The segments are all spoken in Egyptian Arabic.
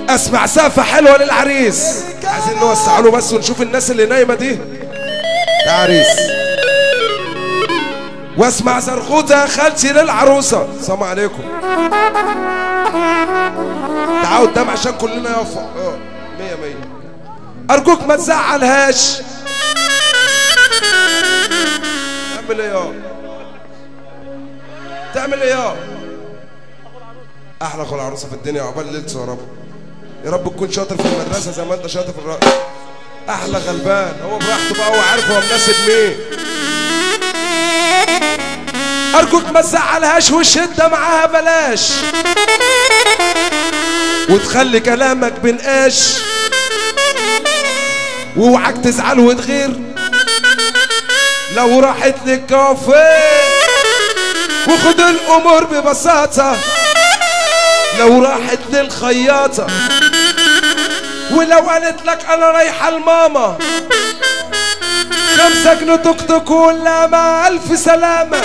اسمع سقفة حلوة للعريس عايزين نوسع له بس ونشوف الناس اللي نايمة دي ده عريس واسمع زرغوطة يا خالتي للعروسة السلام عليكم تعالوا قدام عشان كلنا يقف اه مية مية ارجوك ما تزعلهاش تعمل ايه يا تعمل ايه يا احلى اخو العروسه في الدنيا عقبال ليلته يا رب يا رب تكون شاطر في المدرسه زي ما انت شاطر في الرقص احلى غلبان هو براحته بقى هو عارف هو مناسب مين ارجوك ما تزعلهاش والشده معاها بلاش وتخلي كلامك بنقاش واوعك تزعل وتغير لو راحت للكافيه وخد الامور ببساطه لو راحت للخياطه ولو قالت لك انا رايحه لماما خمسة جنيه توك توك ولا مع الف سلامه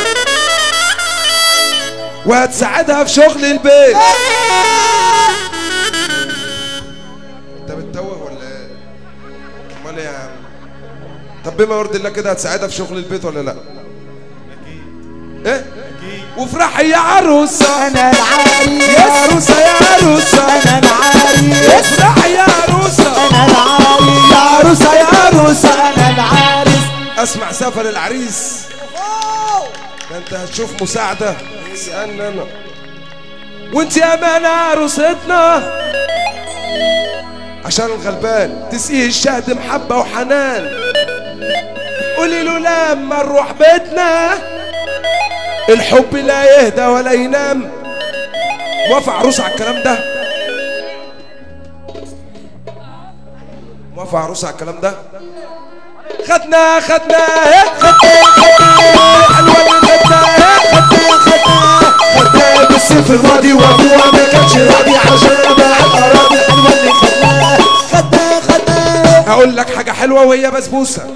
وهتساعدها في شغل البيت انت بتتوه ولا ايه امال ايه يا عم طب بما يرضي الله كده هتساعدها في شغل البيت ولا لا ايه وافرحي يا عروسه انا العريس يا عروسه يا عروسه انا العريس افرحي يا عروسه انا العريس يا عروسه يا عروسه انا العريس اسمع سفر العريس ده انت هتشوف مساعده اسالني انا وانت يا مان عروستنا عشان الغلبان تسقيه الشهد محبه وحنان قولي له لما نروح بيتنا الحب لا يهدى ولا ينام موافق عروس على الكلام ده موافق عروس على الكلام ده خدنا خدنا خدنا خدنا حلوة اللي خدنا خدنا خدنا خدنا بالسيف الماضي وابوها ما كانش راضي عشان باع الاراضي الحلوة اللي خدناها خدنا خدنا هقول لك حاجة حلوة وهي بسبوسة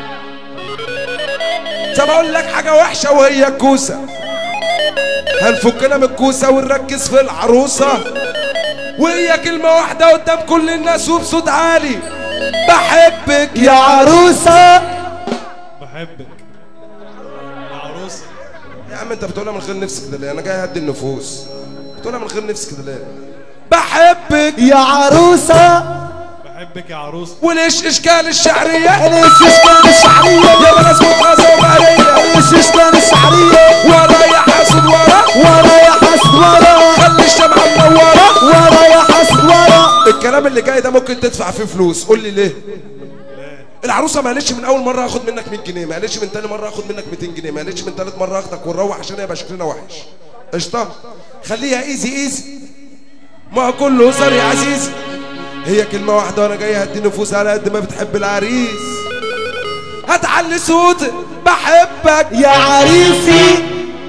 طب اقول لك حاجة وحشة وهي الكوسة هنفكنا من الكوسة ونركز في العروسة وهي كلمة واحدة قدام كل الناس وبصوت عالي بحبك يا عروسه بحبك يا عروسه يا عم انت بتقولها من غير نفسك كده ليه انا جاي اهدي النفوس بتقولها من غير نفسك كده ليه بحبك يا عروسه بحبك يا عروسه وليش اشكال الشعريه الاشكال الشعريه يا بلاش متغازه وبعريه الاشكال الشعريه ورا يا حاسد ورا ورا يا حسد ورا خلي الشمعه منوره ورا يا حسد ورا الكلام اللي جاي ده ممكن تدفع فيه فلوس قول لي ليه العروسه ما قالتش من اول مره هاخد منك 100 جنيه ما قالتش من تاني مره هاخد منك 200 جنيه ما قالتش من تالت مره هاخدك ونروح عشان يبقى شكلنا وحش قشطه خليها ايزي ايزي ما هو كله هزار يا عزيزي هي كلمه واحده وانا جاي هدي نفوس على قد ما بتحب العريس هتعلي صوتي بحبك يا عريسي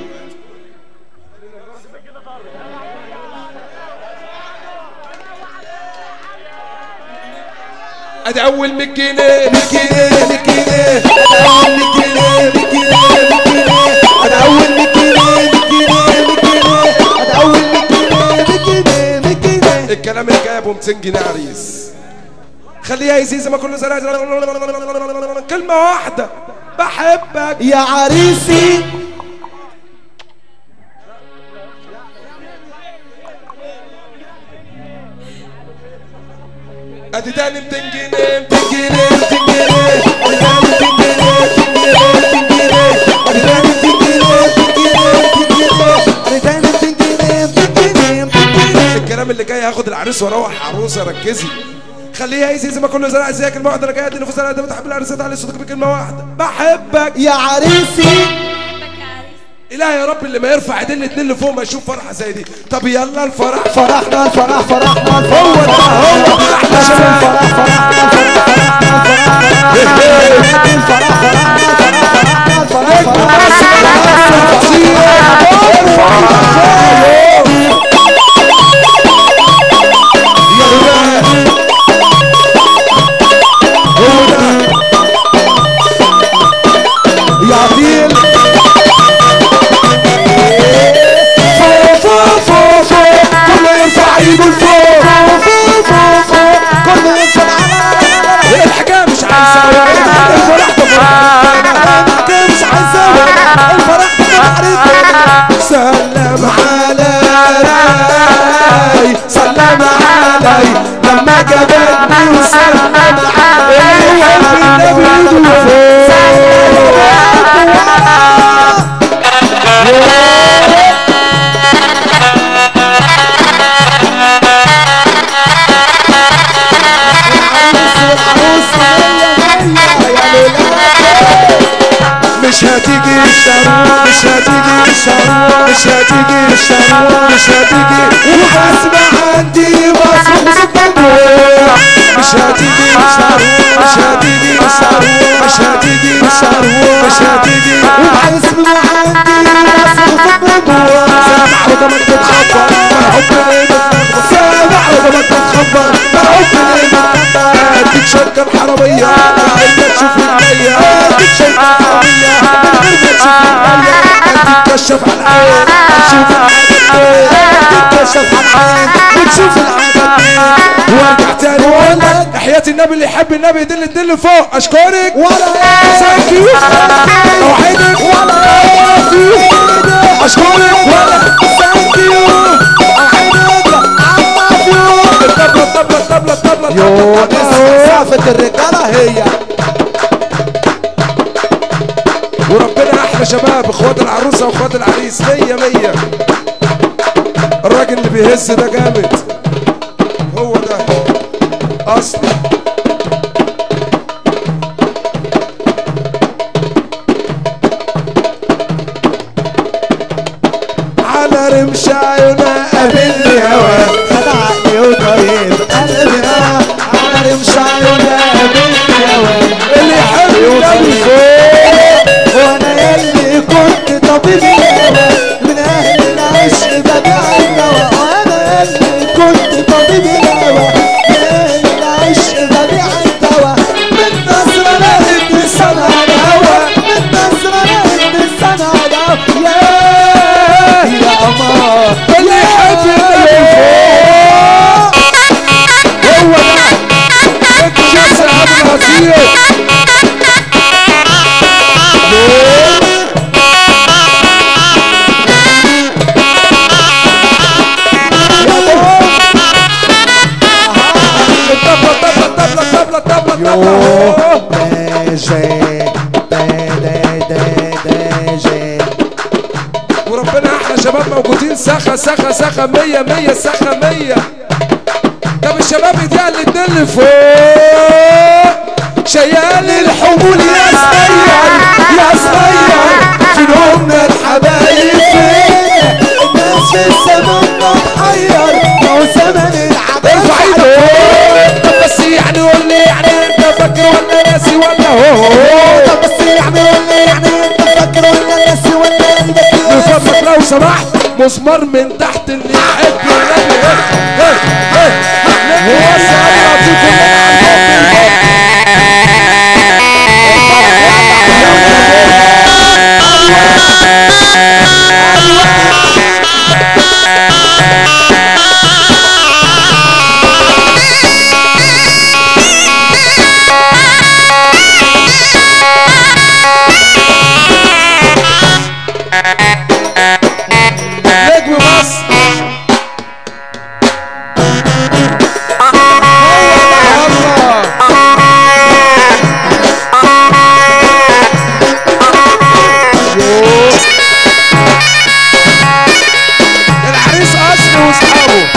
ادي اول 100 جنيه 100 جنيه 100 جنيه اول 100 جنيه 100 جنيه 100 جنيه انا اول 100 جنيه 100 جنيه 100 جنيه انا اول 100 جنيه 100 جنيه 100 جنيه الكلام اللي جاي ابو 200 جنيه عريس خليها يزيد زي ما كله زرع كلمه واحده بحبك يا عريسي ادي تاني 200 جنيه 200 جنيه 200 جنيه ادي تاني 200 جنيه 200 جنيه 200 جنيه الكلام اللي جاي هاخد العريس واروح عروسه ركزي خليها يزيد زي ما كله زرع زي كلمه واحده انا جاي ادي نفوس انا بتحب العريسات على صوتك بكلمه واحده بحبك يا عريسي اله يا رب اللي ما يرفع ايدين الاتنين اللي فوق ما يشوف فرحه زي دي طب يلا الفرح فرحنا الفرح فرحنا الفرح هو ده هو ده احلى شباب الفرح فرحنا الفرح فرحنا الفرح يا طيل فوق فوق فوق فوق كله يرفع ايده لفوق فوق فوق الشروق مش هتيجي الشروق مش هتيجي الشروق مش هتيجي واسمع عندي مصروف الطبوع مش هتيجي الشروق مش هتيجي الشروق مش هتيجي الشروق مش هتيجي واسمع عندي مصروف الطبوع سامع ودمك تتخبر مرعوب ليه بتخبر سامع ودمك تتخبر مرعوب ليه بتخبر اديك شركة الحرامية من غير ما تشوف رجليا اديك شايف الحرامية من غير ما تشوف الحرامية اديك كشف على العين تشوف العادة تتكشف عن عين وتشوف العادة وارجع تاني واقول لك حياة النبي اللي يحب النبي يدل الدل فوق اشكرك ولا ثانك يو اوعدك ولا اشكرك ولا ثانك يو الطبلة الطبلة الطبلة الطبلة يو الطبلة سقفة الرجالة هي وربنا احلى شباب اخوات العروسه واخوات العريس مية مية الراجل اللي بيهز ده جامد هو ده اصلا على رمش عيونها قابلني هوا خدعني وطيب قلبي اه على رمش عيونها قابلني هوا اللي يحب النبي وانا يلي كنت طبيب الهوى من اهل العشق ببيع الدواء وانا يلي كنت طبيب الهوى من اهل العشق ببيع الدواء من نظرة لقيت صنع الهوى من نظرة لقيت صنع الهوى يا يا قمر اللي يحب النبي هو ده الجسر عبد العزيز الطبلة الطبلة الطبلة الطبلة الطبلة الطبلة داجي دا دا دا داجي وربنا احلى شباب موجودين سخة سخة سخة مية مية سخة مية طب الشباب يديها الاتنين اللي فوق شيال الحمول يا صغير يا صغير فين هم الحبايب فين الناس في الزمن متحير ما هو زمن العبث ارفع ايدك فوق طب بس يعني قول لي يعني انت فاكر ولا ناسي ولا هو طب بس يعني ولا يعني انت فاكر ولا ناسي ولا ايدك من فضلك لو سمحت مسمار من تحت اللي يحب النبي ايه ايه ايه ووسع اللطيف اللي على الحب نجم مصر العريس اصلي واصحابه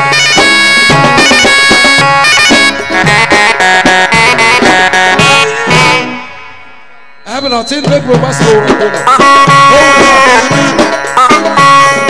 قابل هطين نجم مصر وربنا هو ده.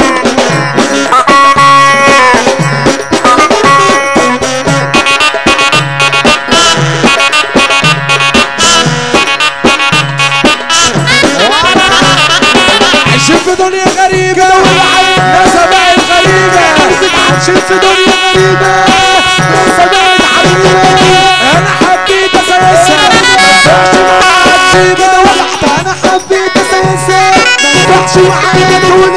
عايشين في دنيا غريبة ناس بقت غريبة عايشين في دنيا غريبة ناس بقت عريبة أنا حبيت أسوسها مينفعش معاها تسيب كده وضحت انا حبيت اساسا ما ينفعش معايا تقول